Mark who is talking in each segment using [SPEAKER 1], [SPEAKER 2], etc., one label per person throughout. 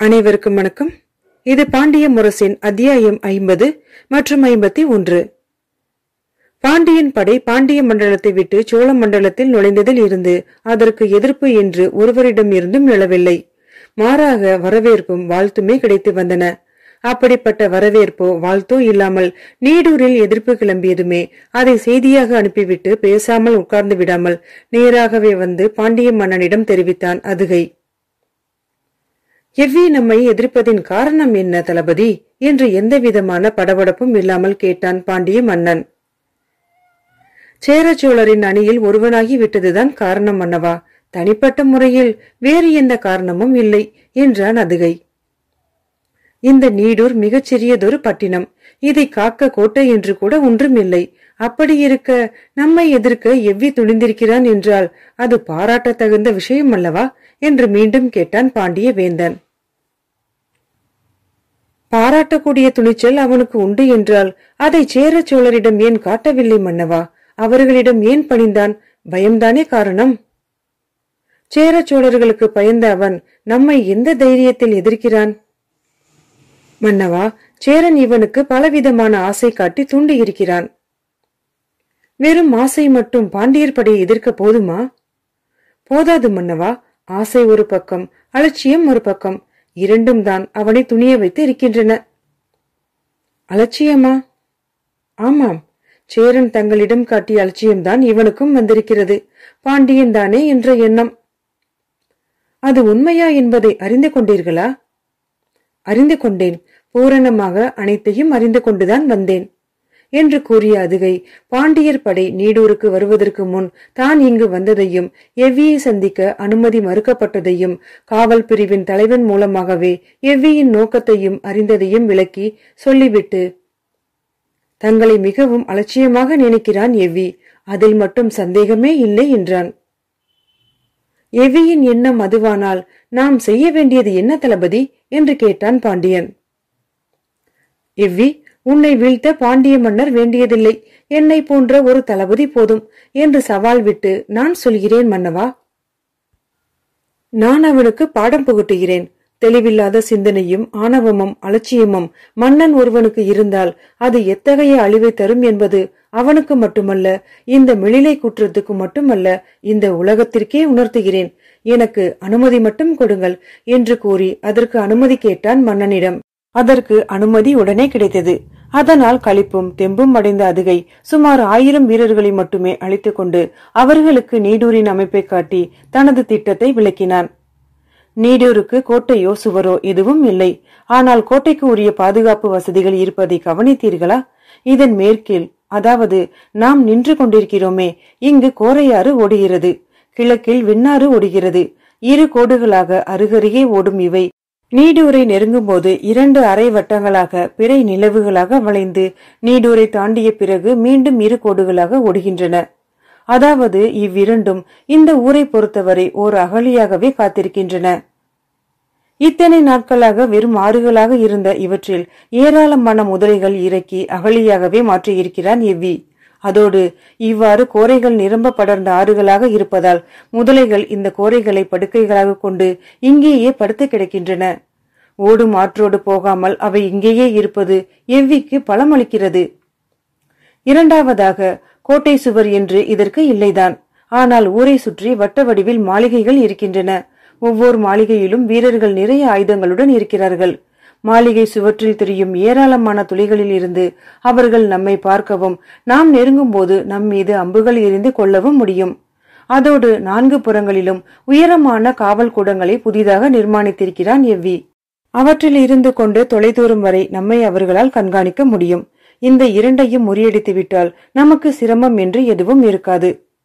[SPEAKER 1] அனைவருக்கும் வணக்கம் இது பாண்டிய முரசின் அத்தியாயம் ஐம்பது மற்றும் ஐம்பத்தி ஒன்று பாண்டியன் படை பாண்டிய மண்டலத்தை விட்டு சோழ மண்டலத்தில் நுழைந்ததில் இருந்து அதற்கு எதிர்ப்பு என்று ஒருவரிடம் இருந்தும் எழவில்லை மாறாக வரவேற்பும் வாழ்த்துமே கிடைத்து வந்தன அப்படிப்பட்ட வரவேற்போ வாழ்த்தோ இல்லாமல் நீடூரில் எதிர்ப்பு கிளம்பியதுமே அதை செய்தியாக அனுப்பிவிட்டு பேசாமல் உட்கார்ந்து விடாமல் நேராகவே வந்து பாண்டிய மன்னனிடம் தெரிவித்தான் அதுகை எவ்வி நம்மை எதிர்ப்பதின் காரணம் என்ன தளபதி என்று எந்த விதமான படபடப்பும் இல்லாமல் கேட்டான் பாண்டிய மன்னன் சேரச்சோழரின் அணியில் ஒருவனாகி விட்டதுதான் காரணம் மன்னவா தனிப்பட்ட முறையில் வேறு எந்த காரணமும் இல்லை என்றான் அதுகை இந்த நீடூர் மிகச் சிறியதொரு பட்டினம் இதை காக்க கோட்டை என்று கூட ஒன்றும் இல்லை அப்படி இருக்க நம்மை எதிர்க்க எவ்வி துணிந்திருக்கிறான் என்றால் அது பாராட்டத் தகுந்த விஷயம் அல்லவா என்று மீண்டும் கேட்டான் பாண்டிய வேந்தன் பாராட்டக்கூடிய துணிச்சல் அவனுக்கு உண்டு என்றால் அதை சேர சோழரிடம் ஏன் காட்டவில்லை மன்னவா அவர்களிடம் ஏன் பணிந்தான் பயம்தானே காரணம் சேர சோழர்களுக்கு பயந்த அவன் நம்மை எந்த தைரியத்தில் எதிர்க்கிறான் மன்னவா சேரன் இவனுக்கு பலவிதமான ஆசை காட்டி தூண்டி இருக்கிறான் வெறும் ஆசை மட்டும் பாண்டியர் படையை எதிர்க்க போதுமா போதாது மன்னவா ஆசை ஒரு பக்கம் அலட்சியம் ஒரு பக்கம் இரண்டும் தான் அவனை துணிய வைத்து இருக்கின்றன அலட்சியமா ஆமாம் சேரன் தங்களிடம் காட்டிய அலட்சியம்தான் இவனுக்கும் வந்திருக்கிறது பாண்டியன் தானே என்ற எண்ணம் அது உண்மையா என்பதை அறிந்து கொண்டீர்களா அறிந்து கொண்டேன் பூரணமாக அனைத்தையும் அறிந்து கொண்டுதான் வந்தேன் என்று கூறிய அதுகை பாண்டியர் படை நீடூருக்கு வருவதற்கு முன் தான் இங்கு வந்ததையும் எவ்வியை சந்திக்க அனுமதி மறுக்கப்பட்டதையும் காவல் பிரிவின் தலைவன் மூலமாகவே எவ்வியின் நோக்கத்தையும் அறிந்ததையும் விளக்கி சொல்லிவிட்டு தங்களை மிகவும் அலட்சியமாக நினைக்கிறான் எவ்வி அதில் மட்டும் சந்தேகமே இல்லை என்றான் எவ்வியின் எண்ணம் அதுவானால் நாம் செய்ய வேண்டியது என்ன தளபதி என்று கேட்டான் பாண்டியன் எவ்வி உன்னை வீழ்த்த பாண்டிய மன்னர் வேண்டியதில்லை என்னை போன்ற ஒரு தளபதி போதும் என்று சவால் விட்டு நான் சொல்கிறேன் மன்னவா நான் அவனுக்கு பாடம் புகட்டுகிறேன் தெளிவில்லாத சிந்தனையும் ஆணவமும் அலட்சியமும் மன்னன் ஒருவனுக்கு இருந்தால் அது எத்தகைய அழிவை தரும் என்பது அவனுக்கு மட்டுமல்ல இந்த மிளிலை குற்றத்துக்கு மட்டுமல்ல இந்த உலகத்திற்கே உணர்த்துகிறேன் எனக்கு அனுமதி மட்டும் கொடுங்கள் என்று கூறி அதற்கு அனுமதி கேட்டான் மன்னனிடம் அதற்கு அனுமதி உடனே கிடைத்தது அதனால் களிப்பும் தெம்பும் அடைந்த அதுகை சுமார் ஆயிரம் வீரர்களை மட்டுமே அழைத்துக் கொண்டு அவர்களுக்கு நீடூரின் அமைப்பை காட்டி தனது திட்டத்தை விளக்கினான் நீடூருக்கு கோட்டையோ சுவரோ எதுவும் இல்லை ஆனால் கோட்டைக்கு உரிய பாதுகாப்பு வசதிகள் இருப்பதை கவனித்தீர்களா இதன் மேற்கில் அதாவது நாம் நின்று கொண்டிருக்கிறோமே இங்கு கோரையாறு ஓடுகிறது கிழக்கில் விண்ணாறு ஓடுகிறது இரு கோடுகளாக அருகருகே ஓடும் இவை நீடூரை நெருங்கும் போது இரண்டு அரை வட்டங்களாக பிறை நிலவுகளாக வளைந்து நீடூரை தாண்டிய பிறகு மீண்டும் இரு கோடுகளாக ஓடுகின்றன அதாவது இவ்விரண்டும் இந்த ஊரை பொறுத்தவரை ஓர் அகலியாகவே காத்திருக்கின்றன இத்தனை நாட்களாக வெறும் ஆறுகளாக இருந்த இவற்றில் ஏராளமான முதலைகள் இறக்கி அகலியாகவே மாற்றியிருக்கிறான் எவ்வி அதோடு இவ்வாறு கோரைகள் நிரம்ப படர்ந்த ஆறுகளாக இருப்பதால் முதலைகள் இந்த கோரைகளை படுக்கைகளாக கொண்டு இங்கேயே படுத்து கிடக்கின்றன ஓடும் ஆற்றோடு போகாமல் அவை இங்கேயே இருப்பது எவ்விக்கு பலமளிக்கிறது இரண்டாவதாக கோட்டை சுவர் என்று இதற்கு இல்லைதான் ஆனால் ஊரை சுற்றி வட்ட வடிவில் மாளிகைகள் இருக்கின்றன ஒவ்வொரு மாளிகையிலும் வீரர்கள் நிறைய ஆயுதங்களுடன் இருக்கிறார்கள் மாளிகை சுவற்றில் தெரியும் ஏராளமான துளிகளில் இருந்து அவர்கள் நம்மை பார்க்கவும் நாம் நெருங்கும் போது நம் மீது அம்புகள் எரிந்து கொள்ளவும் முடியும் அதோடு நான்கு புறங்களிலும் உயரமான காவல் கூடங்களை புதிதாக நிர்மாணித்திருக்கிறான் எவ்வி அவற்றில் இருந்து கொண்டு தொலைதூரம் வரை நம்மை அவர்களால் கண்காணிக்க முடியும் இந்த இரண்டையும் முறியடித்து விட்டால் நமக்கு சிரமம் என்று எதுவும் இருக்காது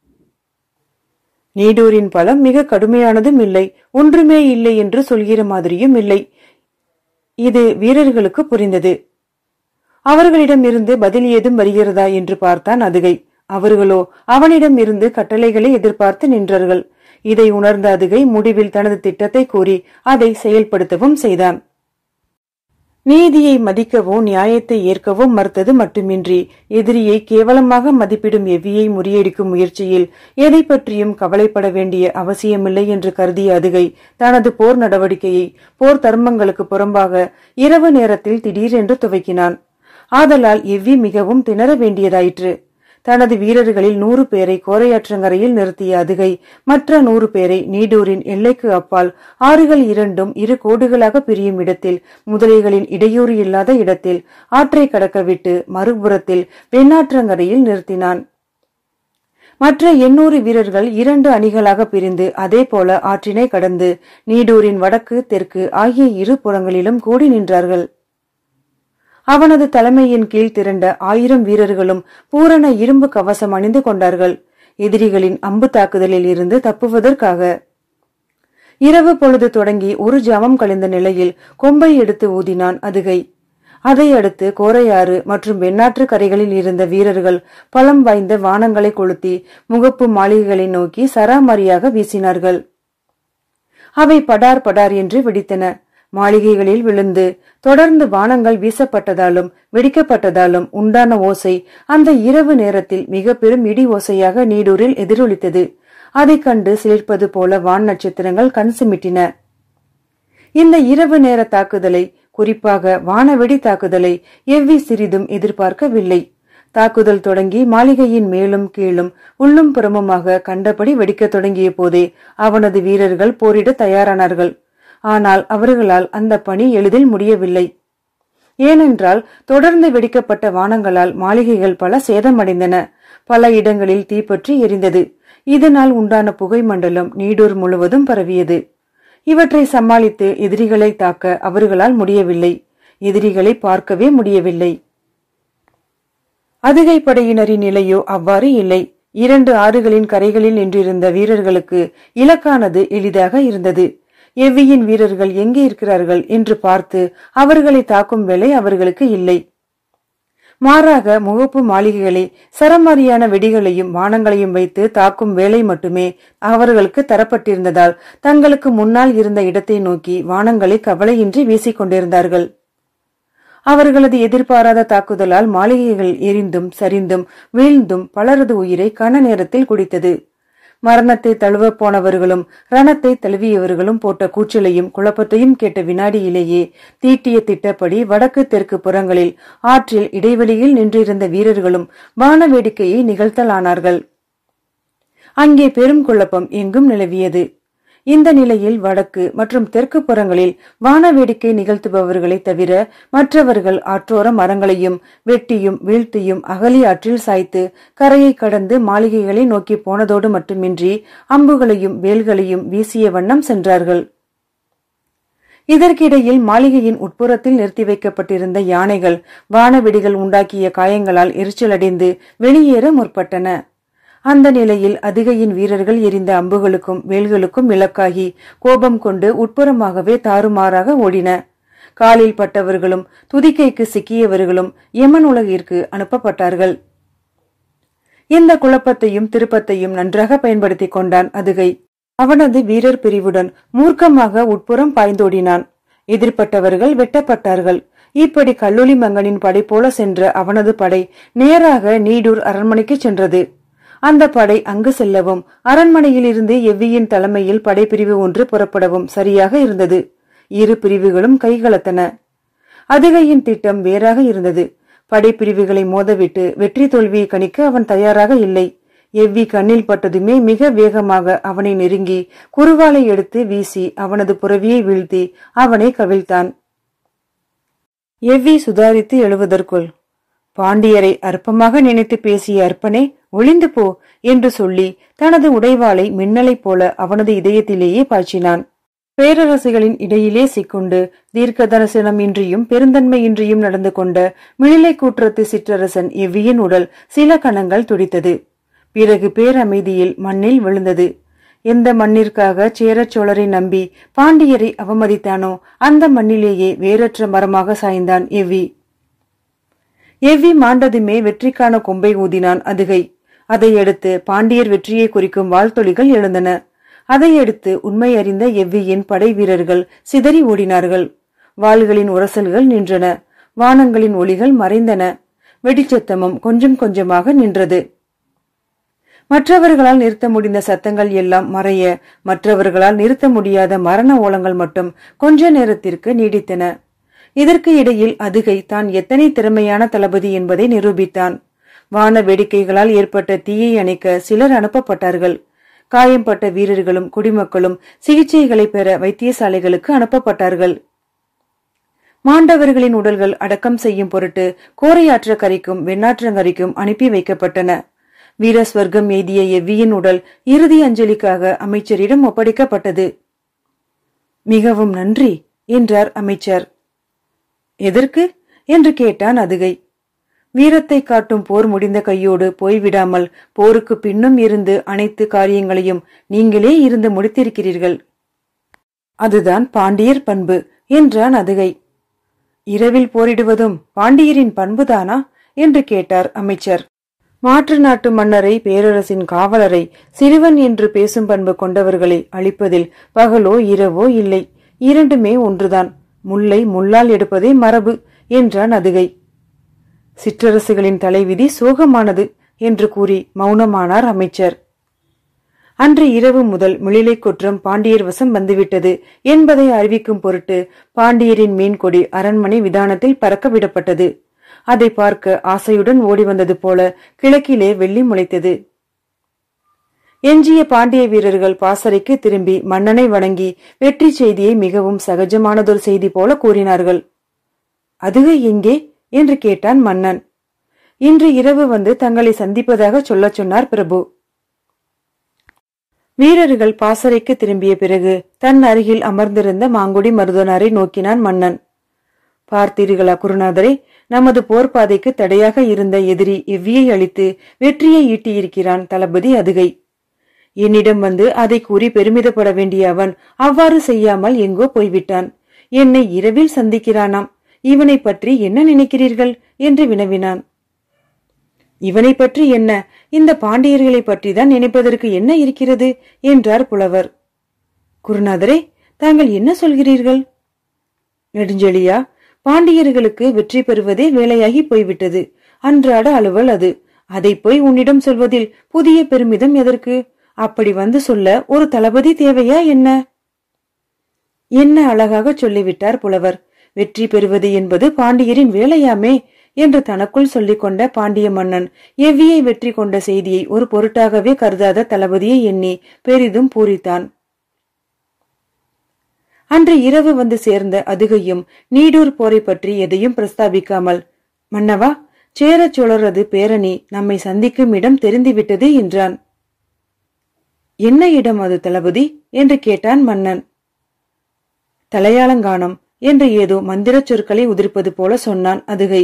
[SPEAKER 1] நீடூரின் பலம் மிக கடுமையானதும் இல்லை ஒன்றுமே இல்லை என்று சொல்கிற மாதிரியும் இல்லை இது வீரர்களுக்கு புரிந்தது அவர்களிடம் இருந்து பதில் ஏதும் வருகிறதா என்று பார்த்தான் அதுகை அவர்களோ அவனிடம் இருந்து கட்டளைகளை எதிர்பார்த்து நின்றார்கள் இதை உணர்ந்த அதுகை முடிவில் தனது திட்டத்தை கூறி அதை செயல்படுத்தவும் செய்தான் நீதியை மதிக்கவோ நியாயத்தை ஏற்கவோ மறுத்தது மட்டுமின்றி எதிரியை கேவலமாக மதிப்பிடும் எவ்வியை முறியடிக்கும் முயற்சியில் எதை பற்றியும் கவலைப்பட வேண்டிய அவசியமில்லை என்று கருதிய அதுகை தனது போர் நடவடிக்கையை போர் தர்மங்களுக்கு புறம்பாக இரவு நேரத்தில் திடீரென்று துவக்கினான் ஆதலால் எவ்வி மிகவும் திணற வேண்டியதாயிற்று தனது வீரர்களில் நூறு பேரை கோரையாற்றங்கரையில் நிறுத்திய அதுகை மற்ற நூறு பேரை நீடூரின் எல்லைக்கு அப்பால் ஆறுகள் இரண்டும் இரு கோடுகளாக பிரியும் இடத்தில் முதலைகளின் இடையூறு இல்லாத இடத்தில் ஆற்றை கடக்க விட்டு மறுபுறத்தில் வெண்ணாற்றங்கரையில் நிறுத்தினான் மற்ற எண்ணூறு வீரர்கள் இரண்டு அணிகளாக பிரிந்து அதே போல ஆற்றினை கடந்து நீடூரின் வடக்கு தெற்கு ஆகிய இரு புறங்களிலும் கூடி நின்றார்கள் அவனது தலைமையின் கீழ் திரண்ட ஆயிரம் வீரர்களும் பூரண இரும்பு கவசம் அணிந்து கொண்டார்கள் எதிரிகளின் அம்பு தாக்குதலில் இருந்து தப்புவதற்காக இரவு பொழுது தொடங்கி ஒரு ஜாமம் கழிந்த நிலையில் கொம்பை எடுத்து ஊதினான் அதுகை அதை அடுத்து கோரையாறு மற்றும் வெண்ணாற்று கரைகளில் இருந்த வீரர்கள் பலம் வாய்ந்த வானங்களை கொளுத்தி முகப்பு மாளிகைகளை நோக்கி சராமரியாக வீசினார்கள் அவை படார் படார் என்று வெடித்தன மாளிகைகளில் விழுந்து தொடர்ந்து வானங்கள் வீசப்பட்டதாலும் வெடிக்கப்பட்டதாலும் உண்டான ஓசை அந்த இரவு நேரத்தில் மிக பெரும் இடி ஓசையாக நீடூரில் எதிரொலித்தது அதைக் கண்டு சிலிர்ப்பது போல வான் நட்சத்திரங்கள் கண் சிமிட்டின இந்த இரவு நேர தாக்குதலை குறிப்பாக வானவெடி தாக்குதலை எவ்வி சிறிதும் எதிர்பார்க்கவில்லை தாக்குதல் தொடங்கி மாளிகையின் மேலும் கீழும் உள்ளும் புறமுமாக கண்டபடி வெடிக்கத் தொடங்கிய போதே அவனது வீரர்கள் போரிட தயாரானார்கள் ஆனால் அவர்களால் அந்த பணி எளிதில் முடியவில்லை ஏனென்றால் தொடர்ந்து வெடிக்கப்பட்ட வானங்களால் மாளிகைகள் பல சேதமடைந்தன பல இடங்களில் தீப்பற்றி எரிந்தது இதனால் உண்டான புகை மண்டலம் நீடூர் முழுவதும் பரவியது இவற்றை சமாளித்து எதிரிகளை தாக்க அவர்களால் முடியவில்லை எதிரிகளை பார்க்கவே முடியவில்லை அதிகை படையினரின் நிலையோ அவ்வாறு இல்லை இரண்டு ஆறுகளின் கரைகளில் நின்றிருந்த வீரர்களுக்கு இலக்கானது எளிதாக இருந்தது எவ்வியின் வீரர்கள் எங்கே இருக்கிறார்கள் என்று பார்த்து அவர்களை தாக்கும் வேலை அவர்களுக்கு இல்லை மாறாக முகப்பு மாளிகைகளை சரமாரியான வெடிகளையும் வானங்களையும் வைத்து தாக்கும் வேலை மட்டுமே அவர்களுக்கு தரப்பட்டிருந்ததால் தங்களுக்கு முன்னால் இருந்த இடத்தை நோக்கி வானங்களை கவலையின்றி வீசிக் கொண்டிருந்தார்கள் அவர்களது எதிர்பாராத தாக்குதலால் மாளிகைகள் எரிந்தும் சரிந்தும் வீழ்ந்தும் பலரது உயிரை கன நேரத்தில் குடித்தது மரணத்தை தழுவ போனவர்களும் ரணத்தை தழுவியவர்களும் போட்ட கூச்சலையும் குழப்பத்தையும் கேட்ட வினாடியிலேயே தீட்டிய திட்டப்படி வடக்கு தெற்கு புறங்களில் ஆற்றில் இடைவெளியில் நின்றிருந்த வீரர்களும் வான வேடிக்கையை நிகழ்த்தலானார்கள் அங்கே பெரும் குழப்பம் எங்கும் நிலவியது இந்த நிலையில் வடக்கு மற்றும் தெற்கு புறங்களில் வான வேடிக்கை நிகழ்த்துபவர்களை தவிர மற்றவர்கள் ஆற்றோர மரங்களையும் வெட்டியும் வீழ்த்தியும் அகலி ஆற்றில் சாய்த்து கரையை கடந்து மாளிகைகளை நோக்கி போனதோடு மட்டுமின்றி அம்புகளையும் வேல்களையும் வீசிய வண்ணம் சென்றார்கள் இதற்கிடையில் மாளிகையின் உட்புறத்தில் நிறுத்தி வைக்கப்பட்டிருந்த யானைகள் வானவெடிகள் உண்டாக்கிய காயங்களால் எரிச்சலடைந்து வெளியேற முற்பட்டன அந்த நிலையில் அதிகையின் வீரர்கள் எரிந்த அம்புகளுக்கும் வேல்களுக்கும் இலக்காகி கோபம் கொண்டு உட்புறமாகவே தாறுமாறாக ஓடின காலில் பட்டவர்களும் துதிக்கைக்கு சிக்கியவர்களும் யமன் உலகிற்கு அனுப்பப்பட்டார்கள் இந்த குழப்பத்தையும் திருப்பத்தையும் நன்றாக பயன்படுத்திக் கொண்டான் அதுகை அவனது வீரர் பிரிவுடன் மூர்க்கமாக உட்புறம் பாய்ந்தோடினான் எதிர்ப்பட்டவர்கள் வெட்டப்பட்டார்கள் இப்படி கல்லூலி மங்கனின் படை போல சென்ற அவனது படை நேராக நீடூர் அரண்மனைக்கு சென்றது அந்த படை அங்கு செல்லவும் அரண்மனையிலிருந்து எவ்வியின் தலைமையில் படைப்பிரிவு ஒன்று புறப்படவும் சரியாக இருந்தது இரு பிரிவுகளும் கைகலத்தன அதிகையின் திட்டம் வேறாக இருந்தது படைப்பிரிவுகளை மோதவிட்டு வெற்றி தோல்வியை கணிக்க அவன் தயாராக இல்லை எவ்வி கண்ணில் பட்டதுமே மிக வேகமாக அவனை நெருங்கி குறுவாலை எடுத்து வீசி அவனது புறவியை வீழ்த்தி அவனை கவிழ்த்தான் எவ்வி சுதாரித்து எழுவதற்குள் பாண்டியரை அற்பமாக நினைத்து பேசிய அற்பனே ஒளிந்து போ என்று சொல்லி தனது உடைவாளை மின்னலைப் போல அவனது இதயத்திலேயே பாய்ச்சினான் பேரரசுகளின் இடையிலே சிக்குண்டு தீர்க்க தரிசனம் இன்றியும் பெருந்தன்மையின்றியும் நடந்து கொண்ட மிழிலை கூற்றத்து சிற்றரசன் எவ்வியின் உடல் சில கணங்கள் துடித்தது பிறகு பேரமைதியில் மண்ணில் விழுந்தது எந்த மண்ணிற்காக சேரச் சோழரை நம்பி பாண்டியரை அவமதித்தானோ அந்த மண்ணிலேயே வேறற்ற மரமாக சாய்ந்தான் எவ்வி எவ்வி மாண்டதுமே வெற்றிக்கான கொம்பை ஊதினான் அதுகை அதையடுத்து பாண்டியர் வெற்றியை குறிக்கும் வாழ்த்தொலிகள் எழுந்தன அதையடுத்து உண்மை அறிந்த எவ்வியின் படை வீரர்கள் சிதறி ஓடினார்கள் வாள்களின் உரசல்கள் நின்றன வானங்களின் ஒளிகள் மறைந்தன வெடிச்சத்தமும் கொஞ்சம் கொஞ்சமாக நின்றது மற்றவர்களால் நிறுத்த முடிந்த சத்தங்கள் எல்லாம் மறைய மற்றவர்களால் நிறுத்த முடியாத மரண ஓலங்கள் மட்டும் கொஞ்ச நேரத்திற்கு நீடித்தன இதற்கு இடையில் அதுகை தான் எத்தனை திறமையான தளபதி என்பதை நிரூபித்தான் வான வேடிக்கைகளால் ஏற்பட்ட தீயை அணைக்க சிலர் அனுப்பப்பட்டார்கள் காயம்பட்ட வீரர்களும் குடிமக்களும் சிகிச்சைகளை பெற வைத்தியசாலைகளுக்கு அனுப்பப்பட்டார்கள் மாண்டவர்களின் உடல்கள் அடக்கம் செய்யும் பொருட்டு கோரையாற்றக்கரைக்கும் வெண்ணாற்றங்கரைக்கும் அனுப்பி வைக்கப்பட்டன வீர ஸ்வர்க்கம் எய்திய எவ்வியின் உடல் இறுதி அஞ்சலிக்காக அமைச்சரிடம் ஒப்படைக்கப்பட்டது மிகவும் நன்றி என்றார் அமைச்சர் எதற்கு என்று கேட்டான் அதுகை வீரத்தை காட்டும் போர் முடிந்த கையோடு போய்விடாமல் போருக்கு பின்னும் இருந்து அனைத்து காரியங்களையும் நீங்களே இருந்து முடித்திருக்கிறீர்கள் அதுதான் பாண்டியர் பண்பு என்றான் அதுகை இரவில் போரிடுவதும் பாண்டியரின் பண்புதானா என்று கேட்டார் அமைச்சர் மாற்று நாட்டு மன்னரை பேரரசின் காவலரை சிறுவன் என்று பேசும் பண்பு கொண்டவர்களை அழிப்பதில் பகலோ இரவோ இல்லை இரண்டுமே ஒன்றுதான் முல்லை முள்ளால் எடுப்பதே மரபு என்றான் அதுகை சிற்றரசுகளின் தலைவிதி சோகமானது என்று கூறி மௌனமானார் அமைச்சர் அன்று இரவு முதல் மிளிலை குற்றம் பாண்டியர் வசம் வந்துவிட்டது என்பதை அறிவிக்கும் பொருட்டு பாண்டியரின் மீன்கொடி அரண்மனை விதானத்தில் பறக்க விடப்பட்டது அதை பார்க்க ஆசையுடன் ஓடி வந்தது போல கிழக்கிலே வெள்ளி முளைத்தது எஞ்சிய பாண்டிய வீரர்கள் பாசறைக்கு திரும்பி மன்னனை வணங்கி வெற்றி செய்தியை மிகவும் சகஜமானதொரு செய்தி போல கூறினார்கள் அதுவே எங்கே என்று கேட்டான் மன்னன் இன்று இரவு வந்து தங்களை சந்திப்பதாக சொல்லச் சொன்னார் பிரபு வீரர்கள் பாசறைக்கு திரும்பிய பிறகு தன் அருகில் அமர்ந்திருந்த மாங்குடி மருதனாரை நோக்கினான் மன்னன் பார்த்தீர்களா குருநாதரே நமது போர்ப்பாதைக்கு தடையாக இருந்த எதிரி எவ்வியை அளித்து வெற்றியை ஈட்டியிருக்கிறான் தளபதி அதுகை என்னிடம் வந்து அதை கூறி பெருமிதப்பட வேண்டிய அவன் அவ்வாறு செய்யாமல் எங்கோ போய்விட்டான் என்னை இரவில் சந்திக்கிறானாம் இவனை பற்றி என்ன நினைக்கிறீர்கள் என்று வினவினான் இவனை பற்றி என்ன இந்த பாண்டியர்களை பற்றி தான் நினைப்பதற்கு என்ன இருக்கிறது என்றார் புலவர் குருநாதரே தாங்கள் என்ன சொல்கிறீர்கள் நெடுஞ்செழியா பாண்டியர்களுக்கு வெற்றி பெறுவதே வேலையாகி போய்விட்டது அன்றாட அலுவல் அது அதை போய் உன்னிடம் சொல்வதில் புதிய பெருமிதம் எதற்கு அப்படி வந்து சொல்ல ஒரு தளபதி தேவையா என்ன என்ன அழகாக சொல்லிவிட்டார் புலவர் வெற்றி பெறுவது என்பது பாண்டியரின் வேலையாமே என்று தனக்குள் சொல்லிக் கொண்ட பாண்டிய மன்னன் எவ்வியை வெற்றி கொண்ட செய்தியை ஒரு பொருட்டாகவே கருதாத தளபதியை எண்ணி பெரிதும் பூரித்தான் அன்று இரவு வந்து சேர்ந்த அதுகையும் நீடூர் போரை பற்றி எதையும் பிரஸ்தாபிக்காமல் மன்னவா சேரச் சோழரது பேரணி நம்மை சந்திக்கும் இடம் தெரிந்துவிட்டது என்றான் என்ன இடம் அது தளபதி என்று கேட்டான் மன்னன் தலையாளங்கானம் என்று ஏதோ மந்திரச் சொற்களை உதிர்ப்பது போல சொன்னான் அதுகை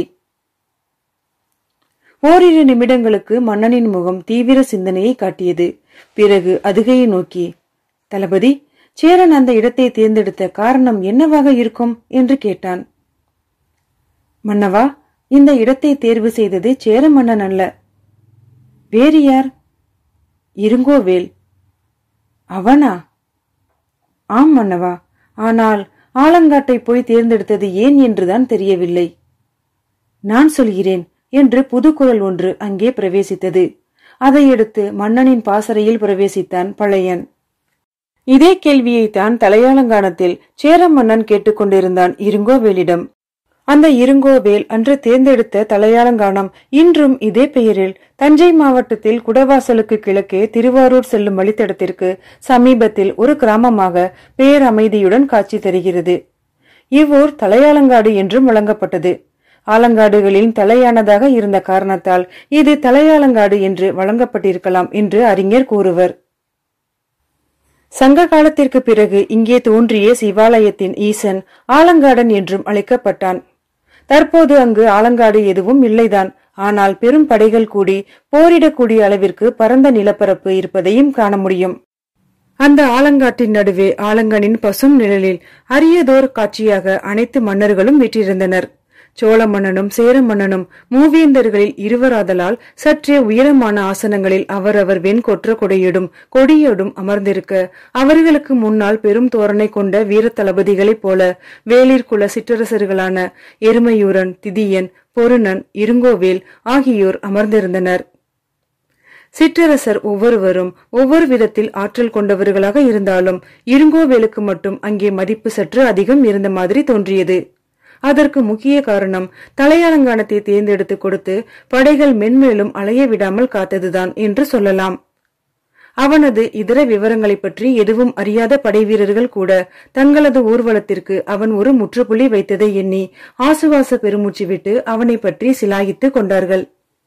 [SPEAKER 1] ஓரிரு நிமிடங்களுக்கு மன்னனின் முகம் தீவிர சிந்தனையை காட்டியது பிறகு அதுகையை நோக்கி தளபதி சேரன் அந்த இடத்தை தேர்ந்தெடுத்த காரணம் என்னவாக இருக்கும் என்று கேட்டான் மன்னவா இந்த இடத்தை தேர்வு செய்தது சேர மன்னன் அல்ல வேறு யார் இருங்கோவேல் அவனா ஆம் மன்னவா ஆனால் ஆலங்காட்டை போய் தேர்ந்தெடுத்தது ஏன் என்றுதான் தெரியவில்லை நான் சொல்கிறேன் என்று புதுக்குரல் ஒன்று அங்கே பிரவேசித்தது அதையடுத்து மன்னனின் பாசறையில் பிரவேசித்தான் பழையன் இதே கேள்வியைத்தான் தலையாலங்கானத்தில் சேர மன்னன் கேட்டுக்கொண்டிருந்தான் இருங்கோவேலிடம் அந்த இருங்கோவேல் அன்று தேர்ந்தெடுத்த தலையாலங்கானம் இன்றும் இதே பெயரில் தஞ்சை மாவட்டத்தில் குடவாசலுக்கு கிழக்கே திருவாரூர் செல்லும் வழித்தடத்திற்கு சமீபத்தில் ஒரு கிராமமாக பேரமைதியுடன் காட்சி தருகிறது இவ்வூர் தலையாலங்காடு என்றும் வழங்கப்பட்டது ஆலங்காடுகளின் தலையானதாக இருந்த காரணத்தால் இது தலையாலங்காடு என்று வழங்கப்பட்டிருக்கலாம் என்று அறிஞர் கூறுவர் சங்க காலத்திற்கு பிறகு இங்கே தோன்றிய சிவாலயத்தின் ஈசன் ஆலங்காடன் என்றும் அழைக்கப்பட்டான் தற்போது அங்கு ஆலங்காடு எதுவும் இல்லைதான் ஆனால் பெரும் படைகள் கூடி போரிடக்கூடிய அளவிற்கு பரந்த நிலப்பரப்பு இருப்பதையும் காண முடியும் அந்த ஆலங்காட்டின் நடுவே ஆலங்கனின் பசும் நிழலில் அரியதோர் காட்சியாக அனைத்து மன்னர்களும் வீற்றிருந்தனர் சோழ மன்னனும் சேர மன்னனும் மூவேந்தர்களில் இருவராதலால் சற்றே உயரமான ஆசனங்களில் அவரவர் வெண்கொற்ற கொடையிடும் கொடியோடும் அமர்ந்திருக்க அவர்களுக்கு முன்னால் பெரும் தோரணை கொண்ட வீர தளபதிகளைப் போல வேளிர் குல சிற்றரசர்களான எருமையூரன் திதியன் பொருணன் இருங்கோவேல் ஆகியோர் அமர்ந்திருந்தனர் சிற்றரசர் ஒவ்வொருவரும் ஒவ்வொரு விதத்தில் ஆற்றல் கொண்டவர்களாக இருந்தாலும் இருங்கோவேலுக்கு மட்டும் அங்கே மதிப்பு சற்று அதிகம் இருந்த மாதிரி தோன்றியது அதற்கு முக்கிய காரணம் தலையாலங்கானத்தை தேர்ந்தெடுத்து கொடுத்து படைகள் மென்மேலும் அலைய விடாமல் காத்ததுதான் என்று சொல்லலாம் அவனது இதர விவரங்களை பற்றி எதுவும் அறியாத படைவீரர்கள் கூட தங்களது ஊர்வலத்திற்கு அவன் ஒரு முற்றுப்புள்ளி வைத்ததை எண்ணி ஆசுவாச பெருமூச்சு விட்டு அவனை பற்றி சிலாகித்து கொண்டார்கள்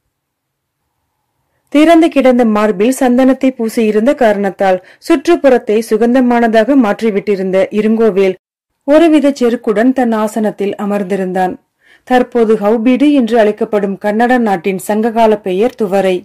[SPEAKER 1] திறந்து கிடந்த மார்பில் சந்தனத்தை பூசியிருந்த காரணத்தால் சுற்றுப்புறத்தை சுகந்தமானதாக மாற்றிவிட்டிருந்த இருங்கோவேல் ஒருவித செருக்குடன் தன் ஆசனத்தில் அமர்ந்திருந்தான் தற்போது ஹவுபீடு என்று அழைக்கப்படும் கன்னட நாட்டின் சங்ககால பெயர் துவரை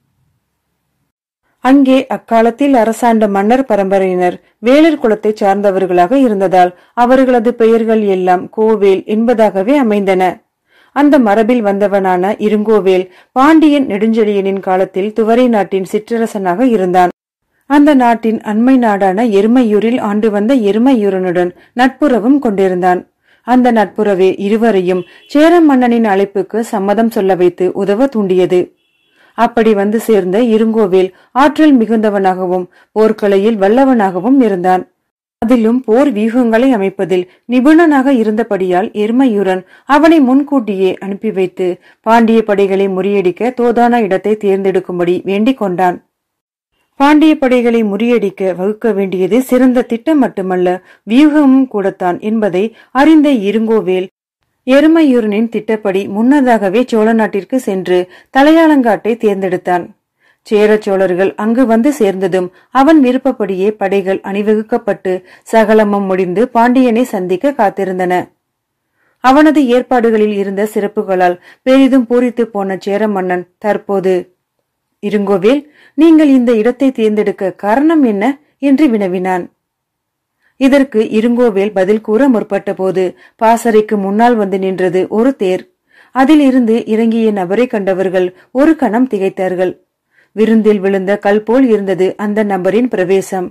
[SPEAKER 1] அங்கே அக்காலத்தில் அரசாண்ட மன்னர் பரம்பரையினர் வேளிர் குலத்தைச் சார்ந்தவர்களாக இருந்ததால் அவர்களது பெயர்கள் எல்லாம் கோவேல் என்பதாகவே அமைந்தன அந்த மரபில் வந்தவனான இருங்கோவேல் பாண்டியன் நெடுஞ்செழியனின் காலத்தில் துவரை நாட்டின் சிற்றரசனாக இருந்தான் அந்த நாட்டின் அண்மை நாடான எருமையூரில் ஆண்டு வந்த எருமையூரனுடன் நட்புறவும் கொண்டிருந்தான் அந்த நட்புறவே இருவரையும் சேர மன்னனின் அழைப்புக்கு சம்மதம் சொல்ல வைத்து உதவ தூண்டியது அப்படி வந்து சேர்ந்த இருங்கோவேல் ஆற்றல் மிகுந்தவனாகவும் போர்க்கலையில் வல்லவனாகவும் இருந்தான் அதிலும் போர் வியூகங்களை அமைப்பதில் நிபுணனாக இருந்தபடியால் எருமையூரன் அவனை முன்கூட்டியே அனுப்பி வைத்து பாண்டிய படைகளை முறியடிக்க தோதான இடத்தை தேர்ந்தெடுக்கும்படி வேண்டிக் கொண்டான் பாண்டிய படைகளை முறியடிக்க வகுக்க வேண்டியது சிறந்த திட்டம் மட்டுமல்ல வியூகமும் கூடத்தான் என்பதை அறிந்த இருங்கோவேல் எருமையூரனின் திட்டப்படி முன்னதாகவே சோழ நாட்டிற்கு சென்று தலையாளங்காட்டை தேர்ந்தெடுத்தான் சேர சோழர்கள் அங்கு வந்து சேர்ந்ததும் அவன் விருப்பப்படியே படைகள் அணிவகுக்கப்பட்டு சகலமும் முடிந்து பாண்டியனை சந்திக்க காத்திருந்தன அவனது ஏற்பாடுகளில் இருந்த சிறப்புகளால் பெரிதும் பூரித்து போன சேர மன்னன் தற்போது இருங்கோவேல் நீங்கள் இந்த இடத்தை தேர்ந்தெடுக்க காரணம் என்ன என்று வினவினான் இதற்கு இருங்கோவேல் பதில் கூற முற்பட்ட போது பாசறைக்கு முன்னால் வந்து நின்றது ஒரு தேர் அதில் இருந்து இறங்கிய நபரை கண்டவர்கள் ஒரு கணம் திகைத்தார்கள் விருந்தில் விழுந்த கல் போல் இருந்தது அந்த நபரின் பிரவேசம்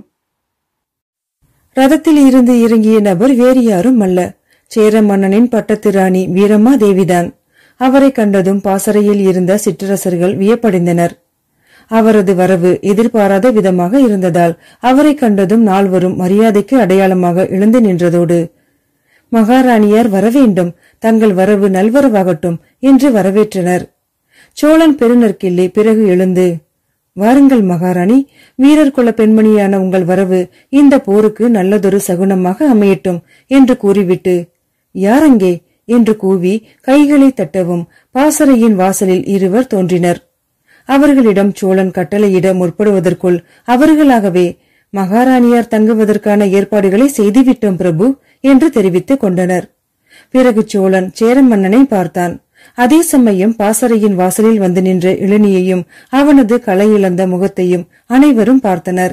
[SPEAKER 1] ரதத்தில் இருந்து இறங்கிய நபர் வேறு யாரும் அல்ல சேர மன்னனின் பட்டத்து ராணி வீரம்மா தேவிதான் அவரை கண்டதும் பாசறையில் இருந்த சிற்றரசர்கள் வியப்படைந்தனர் அவரது வரவு எதிர்பாராத விதமாக இருந்ததால் அவரை கண்டதும் நால்வரும் மரியாதைக்கு அடையாளமாக எழுந்து நின்றதோடு மகாராணியார் வரவேண்டும் தங்கள் வரவு நல்வரவாகட்டும் என்று வரவேற்றனர் சோழன் பெருநற்கிள்ளி பிறகு எழுந்து வாருங்கள் மகாராணி வீரர் குல பெண்மணியான உங்கள் வரவு இந்த போருக்கு நல்லதொரு சகுனமாக அமையட்டும் என்று கூறிவிட்டு யாரங்கே என்று கூவி கைகளை தட்டவும் பாசறையின் வாசலில் இருவர் தோன்றினர் அவர்களிடம் சோழன் கட்டளையிட முற்படுவதற்குள் அவர்களாகவே மகாராணியார் தங்குவதற்கான ஏற்பாடுகளை செய்துவிட்டோம் பிரபு என்று தெரிவித்துக் கொண்டனர் பிறகு சோழன் சேர மன்னனை பார்த்தான் அதே சமயம் பாசறையின் வாசலில் வந்து நின்ற இளநியையும் அவனது களையிழந்த முகத்தையும் அனைவரும் பார்த்தனர்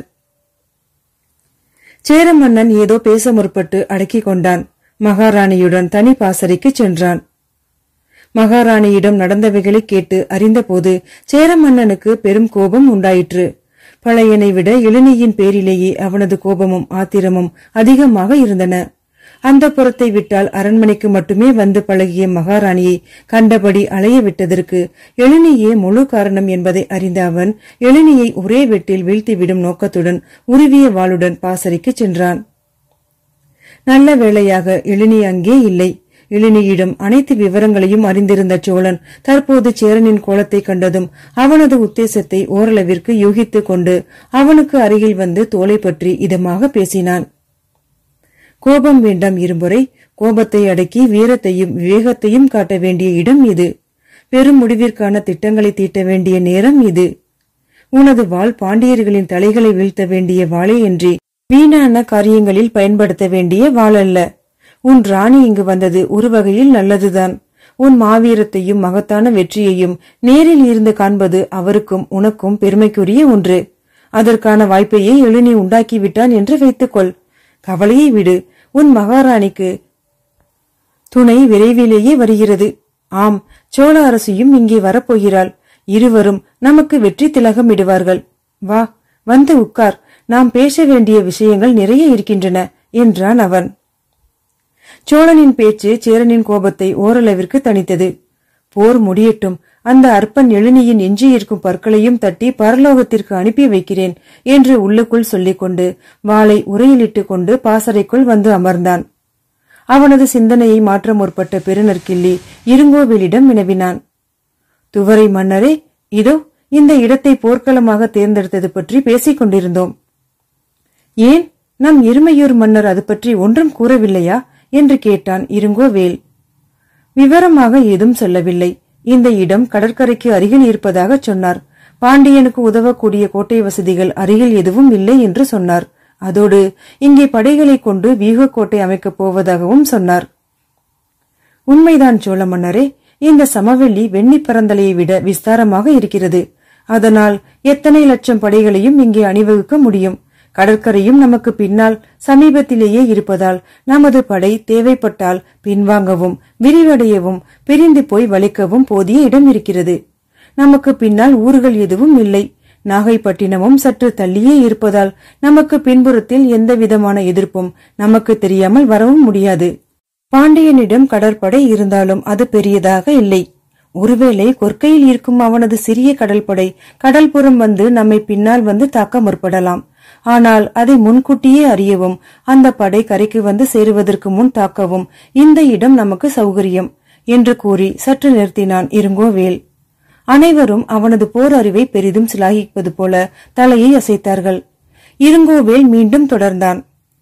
[SPEAKER 1] சேர மன்னன் ஏதோ பேச முற்பட்டு அடக்கிக் கொண்டான் மகாராணியுடன் தனி பாசறைக்கு சென்றான் மகாராணியிடம் நடந்தவைகளை கேட்டு அறிந்தபோது சேர மன்னனுக்கு பெரும் கோபம் உண்டாயிற்று பழையனை விட இளநியின் பேரிலேயே அவனது கோபமும் ஆத்திரமும் அதிகமாக இருந்தன அந்த புறத்தை விட்டால் அரண்மனைக்கு மட்டுமே வந்து பழகிய மகாராணியை கண்டபடி அலைய விட்டதற்கு எழினியே முழு காரணம் என்பதை அறிந்த அவன் எழினியை ஒரே வெட்டில் வீழ்த்திவிடும் நோக்கத்துடன் உருவிய வாளுடன் பாசறைக்கு சென்றான் நல்ல வேளையாக எழினி அங்கே இல்லை இளினியிடம் அனைத்து விவரங்களையும் அறிந்திருந்த சோழன் தற்போது சேரனின் கோலத்தை கண்டதும் அவனது உத்தேசத்தை ஓரளவிற்கு யூகித்துக் கொண்டு அவனுக்கு அருகில் வந்து தோலை பற்றி இதமாக பேசினான் கோபம் வேண்டாம் இருமுறை கோபத்தை அடக்கி வீரத்தையும் விவேகத்தையும் காட்ட வேண்டிய இடம் இது பெரும் முடிவிற்கான திட்டங்களை தீட்ட வேண்டிய நேரம் இது உனது வாள் பாண்டியர்களின் தலைகளை வீழ்த்த வேண்டிய வாளே என்று வீணான காரியங்களில் பயன்படுத்த வேண்டிய வாள் அல்ல உன் ராணி இங்கு வந்தது ஒரு வகையில் நல்லதுதான் உன் மாவீரத்தையும் மகத்தான வெற்றியையும் நேரில் இருந்து காண்பது அவருக்கும் உனக்கும் பெருமைக்குரிய ஒன்று அதற்கான வாய்ப்பையே எழினி உண்டாக்கிவிட்டான் என்று வைத்துக்கொள் கவலையை விடு உன் மகாராணிக்கு துணை விரைவிலேயே வருகிறது ஆம் சோழ அரசியும் இங்கே வரப்போகிறாள் இருவரும் நமக்கு வெற்றி திலகம் இடுவார்கள் வா வந்து உட்கார் நாம் பேச வேண்டிய விஷயங்கள் நிறைய இருக்கின்றன என்றான் அவன் சோழனின் பேச்சு சேரனின் கோபத்தை ஓரளவிற்கு தணித்தது போர் முடியட்டும் அந்த அற்பன் எழுனியின் எஞ்சியிருக்கும் பற்களையும் தட்டி பரலோகத்திற்கு அனுப்பி வைக்கிறேன் என்று உள்ளுக்குள் சொல்லிக்கொண்டு வாளை உரையிலிட்டுக் கொண்டு பாசறைக்குள் வந்து அமர்ந்தான் அவனது சிந்தனையை மாற்ற முற்பட்ட பெருநற்கிள்ளி இருங்கோவிலிடம் வினவினான் துவரை மன்னரே இதோ இந்த இடத்தை போர்க்களமாக தேர்ந்தெடுத்தது பற்றி பேசிக் கொண்டிருந்தோம் ஏன் நம் இருமையூர் மன்னர் அது பற்றி ஒன்றும் கூறவில்லையா என்று கேட்டான் இருங்கோவேல் விவரமாக ஏதும் சொல்லவில்லை இந்த இடம் கடற்கரைக்கு அருகில் இருப்பதாக சொன்னார் பாண்டியனுக்கு உதவக்கூடிய கோட்டை வசதிகள் அருகில் எதுவும் இல்லை என்று சொன்னார் அதோடு இங்கே படைகளை கொண்டு வீகக்கோட்டை அமைக்கப் போவதாகவும் சொன்னார் உண்மைதான் சோழ மன்னரே இந்த சமவெளி வெண்ணி பரந்தலையை விட விஸ்தாரமாக இருக்கிறது அதனால் எத்தனை லட்சம் படைகளையும் இங்கே அணிவகுக்க முடியும் கடற்கரையும் நமக்கு பின்னால் சமீபத்திலேயே இருப்பதால் நமது படை தேவைப்பட்டால் பின்வாங்கவும் விரிவடையவும் பிரிந்து போய் வலிக்கவும் போதிய இடம் இருக்கிறது நமக்கு பின்னால் ஊர்கள் எதுவும் இல்லை நாகைப்பட்டினமும் சற்று தள்ளியே இருப்பதால் நமக்கு பின்புறத்தில் எந்த விதமான எதிர்ப்பும் நமக்கு தெரியாமல் வரவும் முடியாது பாண்டியனிடம் கடற்படை இருந்தாலும் அது பெரியதாக இல்லை ஒருவேளை கொற்கையில் இருக்கும் அவனது சிறிய கடல்படை கடல்புறம் வந்து நம்மை பின்னால் வந்து தாக்க முற்படலாம் ஆனால் அதை முன்கூட்டியே அறியவும் அந்த படை கரைக்கு வந்து சேருவதற்கு முன் தாக்கவும் இந்த இடம் நமக்கு சௌகரியம் என்று கூறி சற்று நிறுத்தினான் இருங்கோவேல் அனைவரும் அவனது போர் அறிவை பெரிதும் சிலாகிப்பது போல தலையை அசைத்தார்கள் இருங்கோவேல் மீண்டும் தொடர்ந்தான்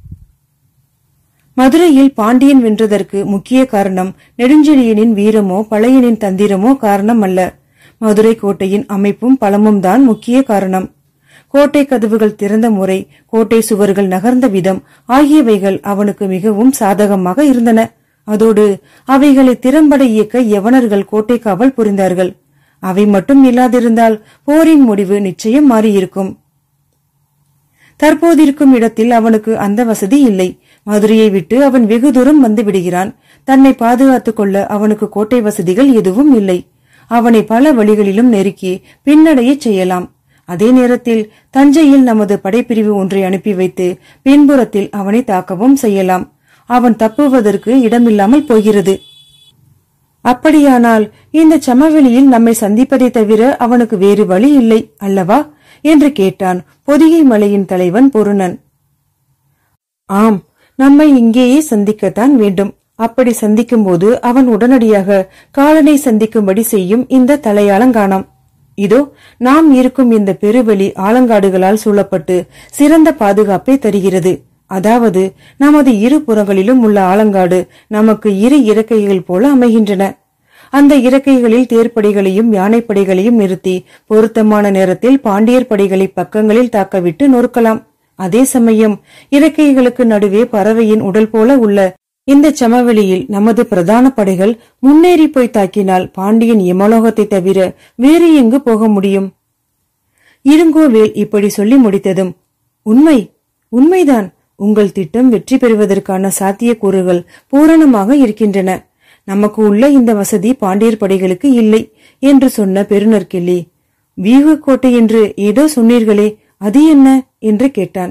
[SPEAKER 1] மதுரையில் பாண்டியன் வென்றதற்கு முக்கிய காரணம் நெடுஞ்செழியனின் வீரமோ பழையனின் தந்திரமோ காரணம் அல்ல மதுரை கோட்டையின் அமைப்பும் பலமும் தான் முக்கிய காரணம் கோட்டை கதவுகள் திறந்த முறை கோட்டை சுவர்கள் நகர்ந்த விதம் ஆகியவைகள் அவனுக்கு மிகவும் சாதகமாக இருந்தன அதோடு அவைகளை திறம்பட இயக்க யவனர்கள் கோட்டை காவல் புரிந்தார்கள் அவை மட்டும் இல்லாதிருந்தால் போரின் முடிவு நிச்சயம் மாறியிருக்கும் தற்போதிருக்கும் இடத்தில் அவனுக்கு அந்த வசதி இல்லை மதுரையை விட்டு அவன் வெகு தூரம் வந்து விடுகிறான் தன்னை பாதுகாத்துக் கொள்ள அவனுக்கு கோட்டை வசதிகள் எதுவும் இல்லை அவனை பல வழிகளிலும் நெருக்கி பின்னடையச் செய்யலாம் அதே நேரத்தில் தஞ்சையில் நமது படைப்பிரிவு ஒன்றை அனுப்பி வைத்து பின்புறத்தில் அவனை தாக்கவும் செய்யலாம் அவன் தப்புவதற்கு இடமில்லாமல் போகிறது அப்படியானால் இந்த சமவெளியில் நம்மை சந்திப்பதை தவிர அவனுக்கு வேறு வழி இல்லை அல்லவா என்று கேட்டான் பொதிகை மலையின் தலைவன் பொருணன் ஆம் நம்மை இங்கேயே சந்திக்கத்தான் வேண்டும் அப்படி சந்திக்கும்போது அவன் உடனடியாக காலனை சந்திக்கும்படி செய்யும் இந்த தலையாளங்காணம் இதோ நாம் இருக்கும் இந்த பெருவெளி ஆலங்காடுகளால் சூழப்பட்டு சிறந்த பாதுகாப்பை தருகிறது அதாவது நமது இரு புறங்களிலும் உள்ள ஆலங்காடு நமக்கு இரு இறக்கைகள் போல அமைகின்றன அந்த இறக்கைகளில் தேர்ப்படைகளையும் யானைப்படைகளையும் நிறுத்தி பொருத்தமான நேரத்தில் பாண்டியர் படைகளை பக்கங்களில் தாக்கவிட்டு நொறுக்கலாம் அதே சமயம் இறக்கைகளுக்கு நடுவே பறவையின் உடல் போல உள்ள இந்த சமவெளியில் நமது பிரதான படைகள் முன்னேறி போய் தாக்கினால் பாண்டியன் யமலோகத்தை தவிர வேறு எங்கு போக முடியும் இருங்கோவேல் இப்படி சொல்லி முடித்ததும் உண்மை உண்மைதான் உங்கள் திட்டம் வெற்றி பெறுவதற்கான சாத்தியக்கூறுகள் பூரணமாக இருக்கின்றன நமக்கு உள்ள இந்த வசதி பாண்டியர் படைகளுக்கு இல்லை என்று சொன்ன பெருநற்கிள்ளி வீகக்கோட்டை என்று ஏதோ சொன்னீர்களே அது என்ன என்று கேட்டான்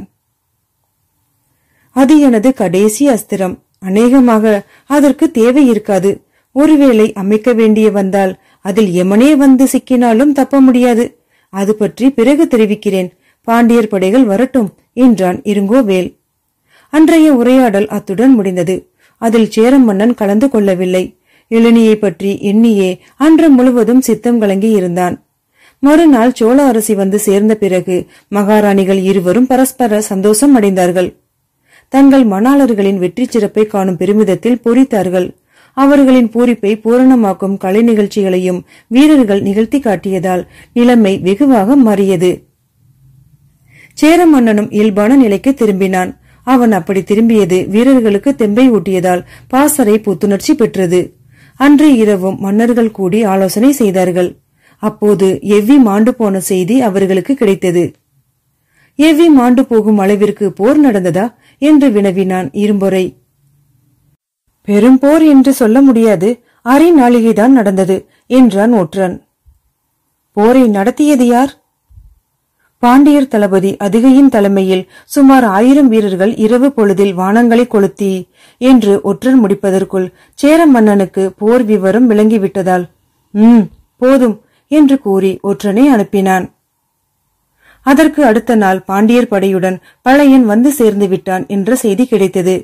[SPEAKER 1] அது எனது கடைசி அஸ்திரம் அநேகமாக அதற்கு தேவை இருக்காது ஒருவேளை அமைக்க வேண்டிய வந்தால் அதில் எமனே வந்து சிக்கினாலும் தப்ப முடியாது அது பற்றி பிறகு தெரிவிக்கிறேன் பாண்டியர் படைகள் வரட்டும் என்றான் இருங்கோவேல் அன்றைய உரையாடல் அத்துடன் முடிந்தது அதில் சேரம் மன்னன் கலந்து கொள்ளவில்லை இளநியை பற்றி எண்ணியே அன்று முழுவதும் சித்தம் கலங்கி இருந்தான் மறுநாள் சோழ அரசி வந்து சேர்ந்த பிறகு மகாராணிகள் இருவரும் பரஸ்பர சந்தோஷம் அடைந்தார்கள் தங்கள் மணாளர்களின் வெற்றி சிறப்பை காணும் பெருமிதத்தில் பொறித்தார்கள் அவர்களின் பூரிப்பை பூரணமாக்கும் கலை நிகழ்ச்சிகளையும் வீரர்கள் நிகழ்த்தி காட்டியதால் நிலைமை வெகுவாக மாறியது சேர மன்னனும் இயல்பான நிலைக்கு திரும்பினான் அவன் அப்படி திரும்பியது வீரர்களுக்கு தெம்பை ஊட்டியதால் பாசறை புத்துணர்ச்சி பெற்றது அன்று இரவும் மன்னர்கள் கூடி ஆலோசனை செய்தார்கள் அப்போது எவ்வி மாண்டு போன செய்தி அவர்களுக்கு கிடைத்தது எவ்வி மாண்டு போகும் அளவிற்கு போர் நடந்ததா என்று வினவினான் இரும்பொறை பெரும்போர் என்று சொல்ல முடியாது அரை நாளிகைதான் நடந்தது என்றான் ஒற்றன் போரை நடத்தியது யார் பாண்டியர் தளபதி அதிகையின் தலைமையில் சுமார் ஆயிரம் வீரர்கள் இரவு பொழுதில் வானங்களை கொளுத்தி என்று ஒற்றன் முடிப்பதற்குள் சேர மன்னனுக்கு போர் விவரம் விளங்கிவிட்டதால் ம் போதும் என்று கூறி ஒற்றனை அனுப்பினான் அதற்கு அடுத்த நாள் பாண்டியர் படையுடன் பழையன் வந்து சேர்ந்து விட்டான் என்ற செய்தி கிடைத்தது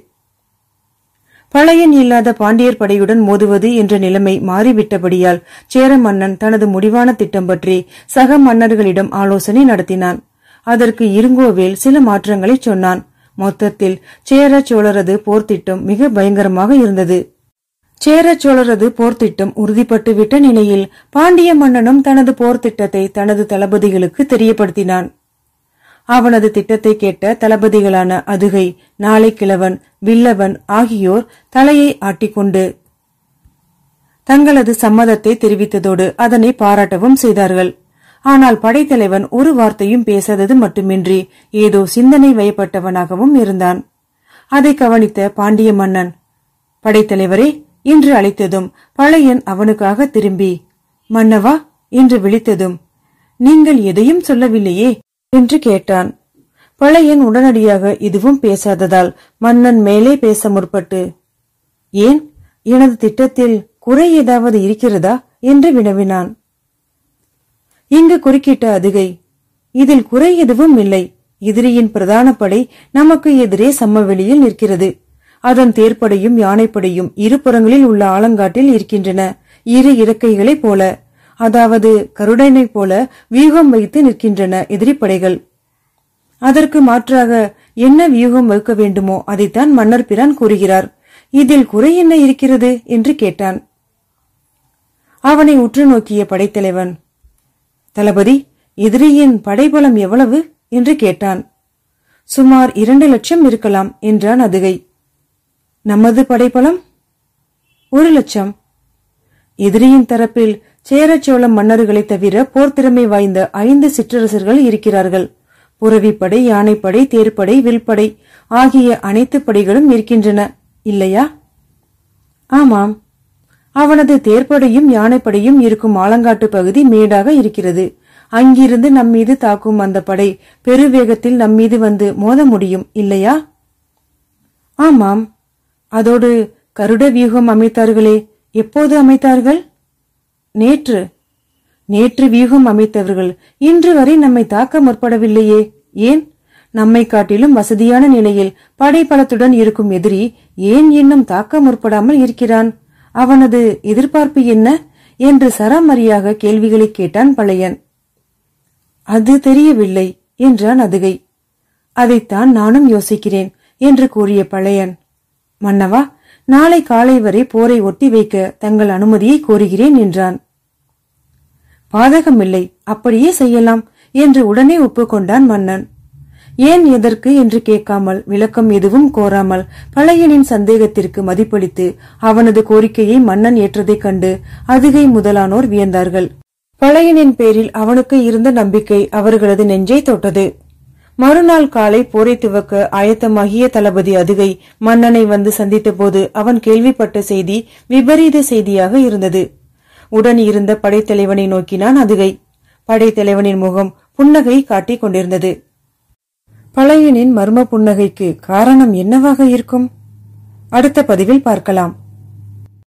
[SPEAKER 1] பழையன் இல்லாத பாண்டியர் படையுடன் மோதுவது என்ற நிலைமை மாறிவிட்டபடியால் சேர மன்னன் தனது முடிவான திட்டம் பற்றி சக மன்னர்களிடம் ஆலோசனை நடத்தினான் அதற்கு இருங்கோவேல் சில மாற்றங்களை சொன்னான் மொத்தத்தில் சேர சோழரது போர்த்திட்டம் மிக பயங்கரமாக இருந்தது சேர சோழரது போர்த்திட்டம் உறுதிப்பட்டு விட்ட நிலையில் பாண்டிய மன்னனும் தனது போர்த்திட்டத்தை தனது தளபதிகளுக்கு தெரியப்படுத்தினான் அவனது திட்டத்தை கேட்ட தளபதிகளான அதுகை நாளைக்கிழவன் வில்லவன் ஆகியோர் தலையை ஆட்டிக்கொண்டு தங்களது சம்மதத்தை தெரிவித்ததோடு அதனை பாராட்டவும் செய்தார்கள் ஆனால் படைத்தலைவன் ஒரு வார்த்தையும் பேசாதது மட்டுமின்றி ஏதோ சிந்தனை வயப்பட்டவனாகவும் இருந்தான் அதை கவனித்த பாண்டிய மன்னன் படைத்தலைவரே என்று அழைத்ததும் பழையன் அவனுக்காக திரும்பி மன்னவா என்று விழித்ததும் நீங்கள் எதையும் சொல்லவில்லையே என்று கேட்டான் பழையன் உடனடியாக எதுவும் பேசாததால் மன்னன் மேலே பேச முற்பட்டு ஏன் எனது திட்டத்தில் குறை ஏதாவது இருக்கிறதா என்று வினவினான் இங்கு குறுக்கிட்ட அதுகை இதில் குறை எதுவும் இல்லை எதிரியின் பிரதான படை நமக்கு எதிரே சமவெளியில் நிற்கிறது அதன் தேர்ப்படையும் யானைப்படையும் இருபுறங்களில் உள்ள ஆலங்காட்டில் இருக்கின்றன இரு இறக்கைகளைப் போல அதாவது கருடனைப் போல வியூகம் வைத்து நிற்கின்றன எதிரிப்படைகள் அதற்கு மாற்றாக என்ன வியூகம் வகுக்க வேண்டுமோ அதைத்தான் மன்னர் பிரான் கூறுகிறார் இதில் குறை என்ன இருக்கிறது என்று கேட்டான் அவனை உற்று நோக்கிய படைத்தலைவன் தளபதி எதிரியின் படைபலம் எவ்வளவு என்று கேட்டான் சுமார் இரண்டு லட்சம் இருக்கலாம் என்றான் அதுகை நமது படைபலம் ஒரு லட்சம் எதிரியின் தரப்பில் சேரச்சோழ மன்னர்களைத் தவிர போர் திறமை வாய்ந்த ஐந்து சிற்றரசர்கள் இருக்கிறார்கள் புறவிப்படை யானைப்படை தேர்ப்படை வில்படை ஆகிய அனைத்து படைகளும் இருக்கின்றன இல்லையா ஆமாம் அவனது தேர்ப்படையும் யானைப்படையும் இருக்கும் ஆலங்காட்டு பகுதி மேடாக இருக்கிறது அங்கிருந்து நம்மீது தாக்கும் அந்த படை பெருவேகத்தில் நம்மீது வந்து மோத முடியும் இல்லையா ஆமாம் அதோடு கருட வியூகம் அமைத்தார்களே எப்போது அமைத்தார்கள் நேற்று நேற்று வியூகம் அமைத்தவர்கள் இன்று வரை நம்மை தாக்க முற்படவில்லையே ஏன் நம்மை காட்டிலும் வசதியான நிலையில் படைபலத்துடன் இருக்கும் எதிரி ஏன் இன்னும் தாக்க முற்படாமல் இருக்கிறான் அவனது எதிர்பார்ப்பு என்ன என்று சராமரியாக கேள்விகளை கேட்டான் பழையன் அது தெரியவில்லை என்றான் அதுகை அதைத்தான் நானும் யோசிக்கிறேன் என்று கூறிய பழையன் மன்னவா நாளை காலை வரை போரை ஒட்டி வைக்க தங்கள் அனுமதியை கோருகிறேன் என்றான் பாதகமில்லை அப்படியே செய்யலாம் என்று உடனே ஒப்புக்கொண்டான் மன்னன் ஏன் எதற்கு என்று கேட்காமல் விளக்கம் எதுவும் கோராமல் பழையனின் சந்தேகத்திற்கு மதிப்பளித்து அவனது கோரிக்கையை மன்னன் ஏற்றதைக் கண்டு அதுகை முதலானோர் வியந்தார்கள் பழையனின் பேரில் அவனுக்கு இருந்த நம்பிக்கை அவர்களது நெஞ்சை தொட்டது மறுநாள் காலை போரை துவக்க ஆயத்தமாகிய தளபதி அதுகை மன்னனை வந்து சந்தித்தபோது அவன் கேள்விப்பட்ட செய்தி விபரீத செய்தியாக இருந்தது உடன் இருந்த படைத்தலைவனை நோக்கினான் அதுகை படைத்தலைவனின் முகம் புன்னகை காட்டிக் கொண்டிருந்தது பழையனின் மர்ம புன்னகைக்கு காரணம் என்னவாக இருக்கும் அடுத்த பதிவில் பார்க்கலாம்